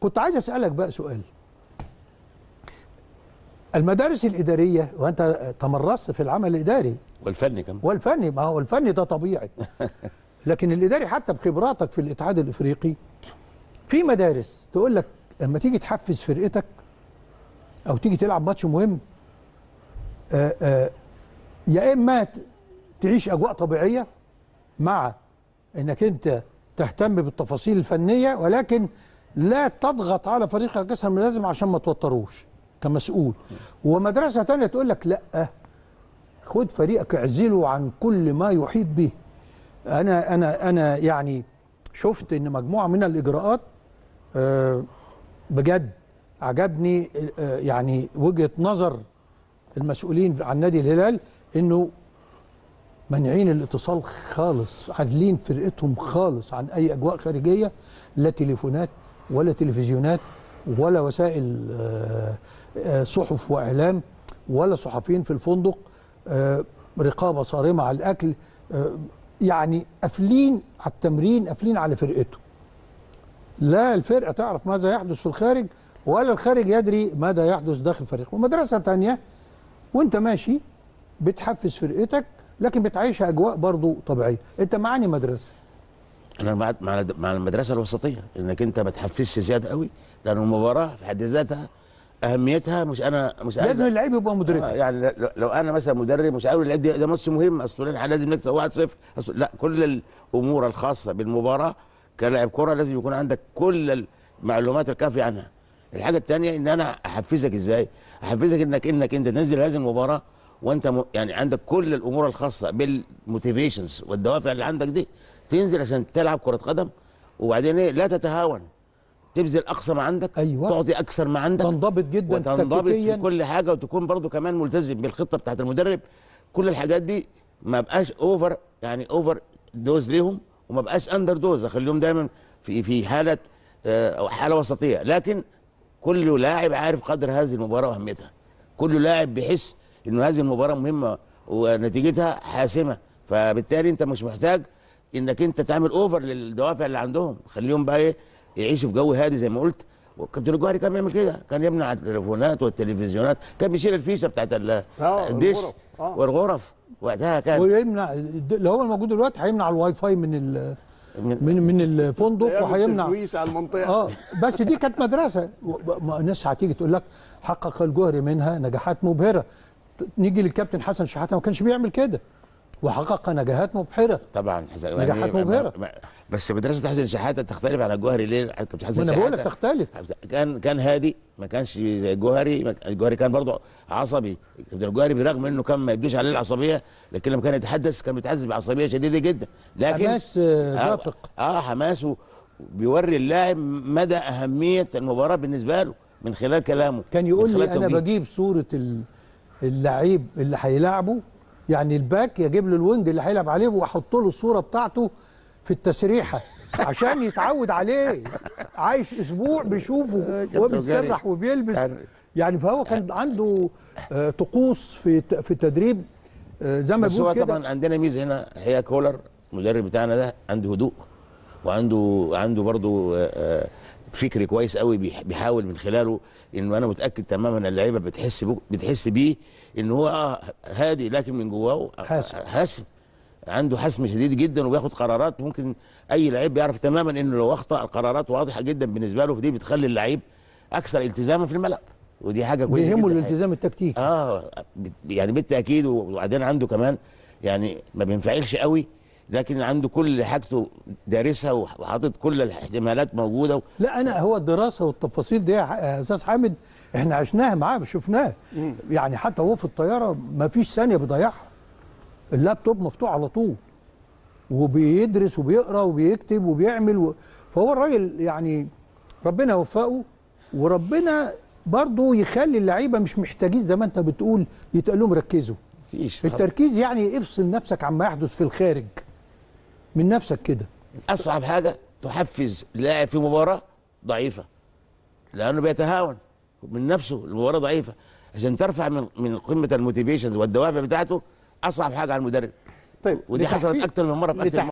كنت عايز اسالك بقى سؤال المدارس الاداريه وانت تمرست في العمل الاداري والفني كمان والفني ما هو الفني ده طبيعي لكن الاداري حتى بخبراتك في الاتحاد الافريقي في مدارس تقول لك لما تيجي تحفز فرقتك او تيجي تلعب ماتش مهم آآ آآ يا اما ت- تعيش اجواء طبيعيه مع انك انت تهتم بالتفاصيل الفنيه ولكن لا تضغط على فريقك كسر من اللازم عشان ما توتروش كمسؤول ومدرسه تانية تقول لك لا خد فريقك اعزله عن كل ما يحيط به انا انا انا يعني شفت ان مجموعه من الاجراءات آه، بجد عجبني آه، يعني وجهه نظر المسؤولين عن نادي الهلال انه مانعين الاتصال خالص عازلين فرقتهم خالص عن اي اجواء خارجيه لا تليفونات ولا تلفزيونات ولا وسائل آه، آه، صحف واعلام ولا صحفيين في الفندق آه، رقابه صارمه على الاكل آه، يعني قافلين على التمرين قافلين على فرقته لا الفرقه تعرف ماذا يحدث في الخارج ولا الخارج يدري ماذا يحدث داخل فريقه ومدرسه تانية وانت ماشي بتحفز فرقتك لكن بتعيشها اجواء برضو طبيعيه انت معاني مدرسه انا مع مع مع المدرسه الوسطيه انك انت ما تحفزش زياده قوي لان المباراه في حد ذاتها اهميتها مش انا مش عايز لازم اللعيب يبقى مدرك آه يعني لو, لو انا مثلا مدرب مش عاوز اللعيب ده, ده ماتش مهم اصل احنا لازم نكسب 1-0 أصل- لا كل الامور الخاصه بالمباراه كلاعب كره لازم يكون عندك كل المعلومات الكافيه عنها الحاجه الثانيه ان انا احفزك ازاي احفزك انك انك انت تنزل هذه المباراه وانت م... يعني عندك كل الامور الخاصه بالموتيفيشنز والدوافع اللي عندك دي تنزل عشان تلعب كره قدم وبعدين ايه لا تتهاون تبذل اقصى ما عندك أيوة. تعطي اكثر ما عندك تنضبط جدا وتنضبط في تكتيكيا كل حاجه وتكون برضو كمان ملتزم بالخطه بتاعت المدرب كل الحاجات دي ما بقاش اوفر يعني اوفر دوز ليهم وما بقاش اندر دوز اخليهم دايما في في حاله آه، او حاله وسطيه لكن كل لاعب عارف قدر هذه المباراه واهميتها كل لاعب بيحس انه هذه المباراه مهمه ونتيجتها حاسمه فبالتالي انت مش محتاج انك انت تعمل اوفر للدوافع اللي عندهم خليهم بقى ايه يعيشوا في جو هادي زي ما قلت وكابتن الجوهري كان بيعمل كده كان يمنع التليفونات والتلفزيونات كان بيشيل الفيشه بتاعت ال- آه، الدش الغرف. آه. والغرف وقتها كان ويمنع لو هو الموجود دلوقتي هيمنع الواي فاي من ال- من من الفندق يعمل وهيمنع تشويش على المنطقه اه بس دي كانت مدرسه و- ما الناس هتيجي تقول لك حقق الجوهري منها نجاحات مبهره ت- نيجي للكابتن حسن شحاته ما كانش بيعمل كده وحقق نجاحات مبهره طبعا حسن نجاحات ما- مبهرة. ما- بس مدرسه حسن شحاته تختلف عن الجوهري ليه؟ كابتن حسن ما انا بقول لك شحاتة تختلف كان كان هادي ما كانش زي الجوهري ما كان- الجوهري كان برضه عصبي كابتن الجوهري برغم انه كان ما يبدوش عليه العصبيه لكن لما كان يتحدث كان بيتحدث بعصبيه شديده جدا لكن حماس آه، اه, رافق آه حماسه بيوري اللاعب مدى اهميه المباراه بالنسبه له من خلال كلامه كان يقول من لي خلال انا توجيهه. بجيب صوره ال- اللعيب اللي هيلاعبه يعني الباك يجيب له الوينج اللي هيلعب عليه واحط له الصوره بتاعته في التسريحه عشان يتعود عليه عايش اسبوع بيشوفه وهو بيتسرح وبيلبس كان- يعني فهو كان عنده آه، طقوس في الت- في التدريب آه، زي ما بس هو بيقول كده طبعا عندنا ميزه هنا هي كولر المدرب بتاعنا ده عنده هدوء وعنده عنده برضه آه، آه، فكر كويس قوي بيح- بيحاول من خلاله انه انا متاكد تماما ان اللعيبه بتحس بو بتحس بيه ان هو آه هادي لكن من جواه حاسم. حاسم عنده حسم شديد جدا وبياخد قرارات ممكن اي لعيب بيعرف تماما انه لو اخطا القرارات واضحه جدا بالنسبه له فدي بتخلي اللعيب اكثر التزاما في الملعب ودي حاجه كويسه بيهمه جدا الالتزام التكتيكي اه بت- يعني بالتاكيد وبعدين عنده كمان يعني ما بينفعلش قوي لكن عنده كل حاجته دارسها وحاطط كل الاحتمالات موجوده و... لا انا هو الدراسه والتفاصيل دي يا استاذ حامد احنا عشناها معاه شفناها يعني حتى هو في الطياره ما فيش ثانيه بيضيعها اللابتوب مفتوح على طول وبيدرس وبيقرا وبيكتب وبيعمل و... فهو الراجل يعني ربنا يوفقه وربنا برضه يخلي اللعيبه مش محتاجين زي ما انت بتقول يتقال لهم ركزوا فيش التركيز يعني افصل نفسك عما يحدث في الخارج من نفسك كده اصعب حاجه تحفز لاعب في مباراه ضعيفه لانه بيتهاون من نفسه المباراه ضعيفه عشان ترفع من من قمه الموتيفيشن والدوافع بتاعته اصعب حاجه على المدرب طيب ودي حصلت لتحفيز- اكتر من مره في اكتر لتح-